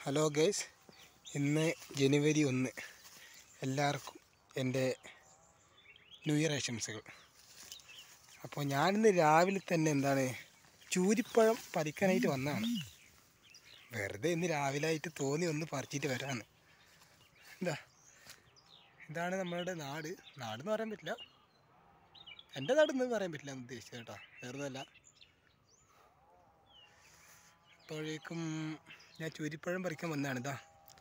Hello guys ഇന്ന് ജനുവരി ഒന്ന് എല്ലാവർക്കും എൻ്റെ ന്യൂ ഇയർ ആശംസകൾ അപ്പോൾ ഞാനിന്ന് രാവിലെ തന്നെ എന്താണ് ചൂരിപ്പഴം പറിക്കാനായിട്ട് വന്നതാണ് വെറുതെ ഇന്ന് രാവിലെ ആയിട്ട് തോന്നി ഒന്ന് പറിച്ചിട്ട് വരാമെന്ന് എന്താ ഇതാണ് നമ്മളുടെ നാട് നാടെന്ന് പറയാൻ പറ്റില്ല എൻ്റെ നാടെന്ന് പറയാൻ പറ്റില്ല എന്ന് ഉദ്ദേശിച്ചത് കേട്ടോ വേറൊന്നുമല്ല അപ്പോഴേക്കും ഞാൻ ചൂരിപ്പഴം പറിക്കാൻ വന്നതാണ് ഇതാ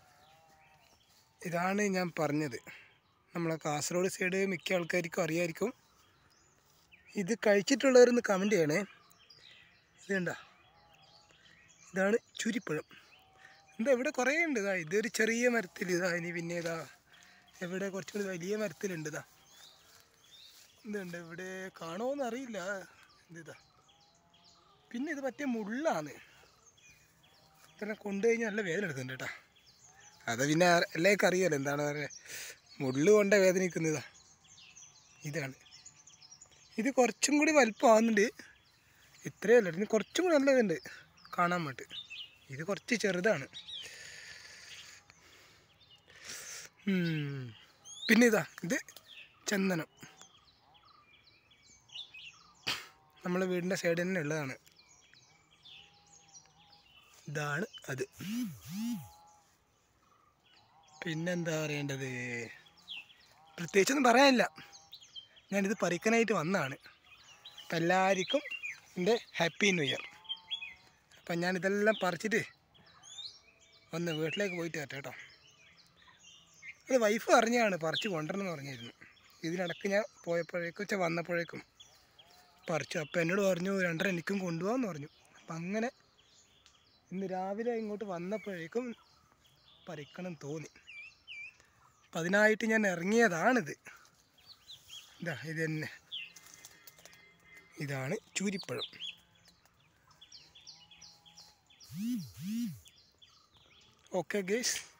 ഇതാണ് ഞാൻ പറഞ്ഞത് നമ്മളെ കാസർഗോഡ് സൈഡ് മിക്ക ആൾക്കാർക്കും അറിയായിരിക്കും ഇത് കഴിച്ചിട്ടുള്ളവരൊന്ന് കമൻറ്റ് ചെയ്യണേ ഇത് കണ്ട ഇതാണ് ചുരിപ്പഴം എന്താ ഇവിടെ കുറേ ഉണ്ട് ഇതാ ഇതൊരു ചെറിയ മരത്തിൽ ഇതാ ഇനി പിന്നെ ഇതാ ഇവിടെ കുറച്ചും കൂടി വലിയ മരത്തിലുണ്ട് ഇതാ ഇതുണ്ട് ഇവിടെ കാണുമോന്ന് അറിയില്ല ഇതാ പിന്നെ ഇത് പറ്റിയ മുള്ളാണ് ഇത്ര കൊണ്ടു കഴിഞ്ഞാൽ നല്ല വേദന എടുക്കുന്നുണ്ട് കേട്ടോ അത് പിന്നെ ആ- എല്ലാവർക്കും അറിയാലോ എന്താണ് പറയുക മുള്ളു കൊണ്ട വേദനിക്കുന്നതാ ഇതാണ് ഇത് കുറച്ചും കൂടി വലിപ്പമാകുന്നുണ്ട് ഇത്രയല്ല ഇതിന് കുറച്ചും കൂടി നല്ലതുണ്ട് കാണാൻ വേണ്ടി ഇത് കുറച്ച് ചെറുതാണ് ഉം. പിന്നെ ഇതാ ഇത് ചന്ദനം നമ്മളെ വീടിൻ്റെ സൈഡിൽ തന്നെ ഉള്ളതാണ് ഇതാണ് അത് പിന്നെന്താ പറയേണ്ടത് പ്രത്യേകിച്ചൊന്നും പറയാനില്ല ഞാനിത് പറിക്കാനായിട്ട് വന്നതാണ് അപ്പം എല്ലാവർക്കും എൻ്റെ ഹാപ്പി ന്യൂ ഇയർ അപ്പം ഞാനിതെല്ലാം പറിച്ചിട്ട് ഒന്ന് വീട്ടിലേക്ക് പോയിട്ട് വരട്ടെ കേട്ടോ അത് വൈഫ് പറഞ്ഞാണ് പറിച്ച് കൊണ്ടുവരണം എന്ന് പറഞ്ഞിരുന്നു ഇതിനിടക്ക് ഞാൻ പോയപ്പോഴേക്കും വെച്ചാൽ വന്നപ്പോഴേക്കും പറിച്ചു അപ്പം എന്നോട് പറഞ്ഞു രണ്ടര എനിക്കും കൊണ്ടുപോകാമെന്ന് പറഞ്ഞു അപ്പം അങ്ങനെ ഇന്ന് രാവിലെ ഇങ്ങോട്ട് വന്നപ്പോഴേക്കും പറിക്കണം തോന്നി അപ്പം അതിനായിട്ട് ഞാൻ ഇറങ്ങിയതാണിത് ഇതാ ഇത് തന്നെ ഇതാണ് ചൂരിപ്പഴം ഓക്കെ ഗേസ്